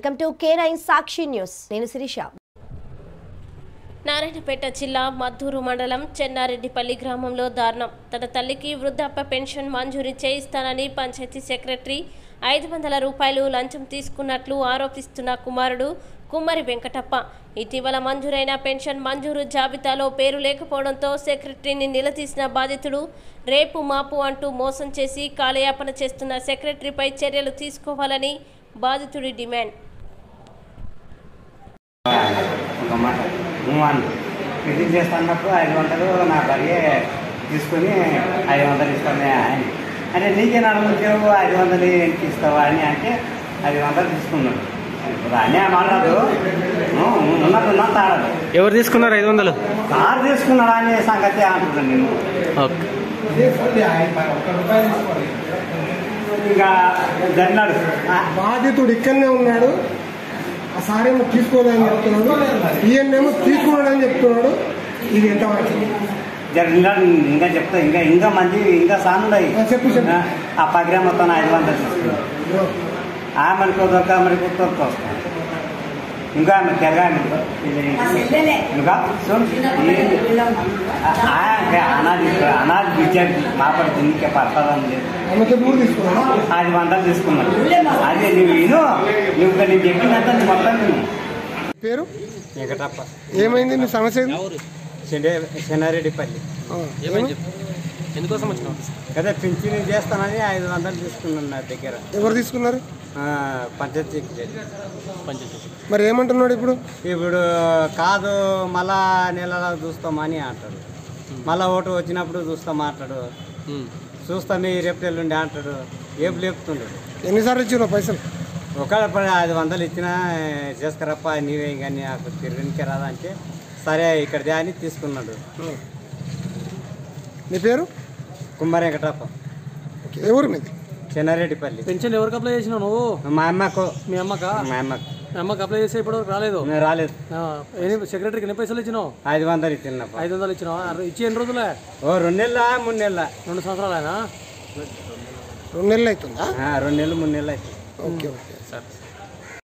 Welcome to K nine Sakshi news నేను శిరీష నారాయణపేట జిల్లా మద్దూరు మండలం చెన్నారెడ్డిపల్లి గ్రామంలో దారుణం తన తల్లికి వృద్ధాప్య పెన్షన్ మంజూరు చేయిస్తానని పంచాయతీ సెక్రటరీ ఐదు వందల రూపాయలు లంచం తీసుకున్నట్లు ఆరోపిస్తున్న కుమారుడు కుమ్మరి వెంకటప్ప ఇటీవల మంజూరైన పెన్షన్ మంజూరు జాబితాలో పేరు లేకపోవడంతో సెక్రటరీని నిలదీసిన బాధితుడు రేపు మాపు అంటూ మోసం చేసి కాలయాపన చేస్తున్న సెక్రటరీపై చర్యలు తీసుకోవాలని బాధితుడి డిమాండ్ ఒక మాట నువ్వు అను ఫిట్టింగ్ చేస్తున్నప్పుడు ఐదు వందలు నా భార్య తీసుకొని ఐదు వందలు ఇస్తామే అని అంటే నీకే నడుముతావు ఐదు వందలు ఏంటి ఇస్తావా అని అంటే ఐదు వందలు తీసుకున్నాడు ఇప్పుడు అనే మాట్లాడు ఉన్నట్టు ఉన్నట్టు ఆడదు ఎవరు తీసుకున్నారు ఐదు వందలు కారు తీసుకున్నాడా అనే సంగతి అంటున్నాను నేను ఓకే ఇంకా జరిగినాడు ఆ, బాధితుడు ఇక్కడనే ఉన్నాడు ఆ సారేమో తీసుకోలేదని చెప్తున్నాడు ఈయన్నేమో తీసుకున్నాడని చెప్తున్నాడు ఇది ఎంతవరకు జరిగినాడు ఇంకా చెప్తా ఇంకా ఇంకా మంది ఇంకా సానున్నాయి ఆ, చెప్పు, చెప్పు. ఆ పగిరా మొత్తం ఐదు వందలు తీసుకున్నాడు ఆ మనకు దొరక మనకు దొరక ఇంకా ఆమె తెగ ఆమె ఇంకా చూడు అనాది అనాది విద్యార్థి మాపడి దీనికే పడతాదని లేదు ఆమెతో కూడా తీసుకున్నాడు ఐదు వందలు తీసుకున్నాడు అదే నువ్వు విను నువ్వు నేను చెప్పినంత నువ్వు మొత్తం నువ్వు పేరు వెంకటప్ప ఏమైంది నీ సమస్య ఏంది? చెండే చెన్నారెడ్డిపల్లి ఆ, ఏమి? ఎందుకోసం వచ్చినావు కదా పింఛన్ చేస్తానని ఐదు వందలు తీసుకున్నాను నా దగ్గర ఎవరు తీసుకున్నారు ఆ, పంచాయతీ సెక్రటరీ. పంచాయతీ మరి ఏమంటున్నాడు ఇప్పుడు ఇప్పుడు కాదు మళ్ళా నెలలో చూస్తామని అంటాడు మళ్ళా ఓటు వచ్చినప్పుడు చూస్తాం అంటాడు చూస్తాం ఈ రేపు ఎల్లుండి అంటాడు ఏపు లేపుతుండడు ఎన్నిసార్లు ఇచ్చినావు పైసలు ఒకవేళ పడి ఐదు వందలు ఇచ్చినా చేసుకురప్ప నీవే కానీ అక్కడ తిరగనికి రాదా అంటే సరే ఇక్కడ దే అని తీసుకున్నాడు నీ పేరు కుమ్మరి వెంకటప్ప ఓకే, ఏ ఊరు మీది చెన్నారెడ్డిపల్లి పెన్షన్ ఎవరికి అప్లై చేసినావు నువ్వు మా అమ్మకు మీ అమ్మకా మా అమ్మకు మీ అమ్మకి అప్లై చేస్తే ఇప్పటివరకు రాలేదు నేను రాలేదు ఆ, ఎన్ని సెక్రటరీకి ఎన్ని పైసలు ఇచ్చినావు ఐదు వందలు ఇచ్చినప్ప ఐదు వందలు ఇచ్చినావా అర- ఇచ్చి ఎన్ని రోజులే ఓ రెండు నెలల మూడు నెలల రెండు సంవత్సరాలైనా రెండు నెలలు అవుతుందా రెండు నెలలు మూడు నెలలు అయితే ఓకే ఓకే సరే